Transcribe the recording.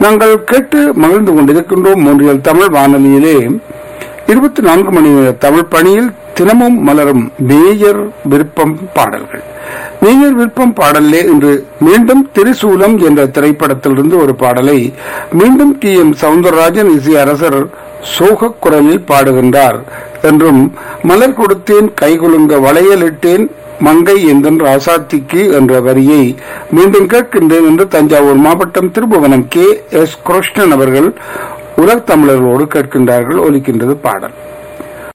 நாங்கள் கேட்டு மகிழ்ந்து கொண்டிருக்கின்றோம் மூன்றியல் தமிழ் வானொலியிலே இருபத்தி நான்கு மணி நேர தமிழ் பணியில் தினமும் மலரும் மேயர் விருப்பம் பாடல்கள் மேயர் விருப்பம் பாடலே இன்று மீண்டும் திரிசூலம் என்ற திரைப்படத்திலிருந்து ஒரு பாடலை மீண்டும் டி எம் சவுந்தரராஜன் இசை அரசர் சோகக் குரலில் பாடுகின்றார் என்றும் மலர் கொடுத்தேன் கைகுலுங்க வளையலிட்டேன் மங்கை எந்தன் ராசாத்திக்கு என்ற வரியை மீண்டும் கேட்கின்றேன் என்று தஞ்சாவூர் மாவட்டம் திருபுவனம் கே எஸ் கிருஷ்ணன் அவர்கள் உலகத் தமிழர்களோடு கேட்கின்றார்கள் ஒலிக்கின்றது பாடல்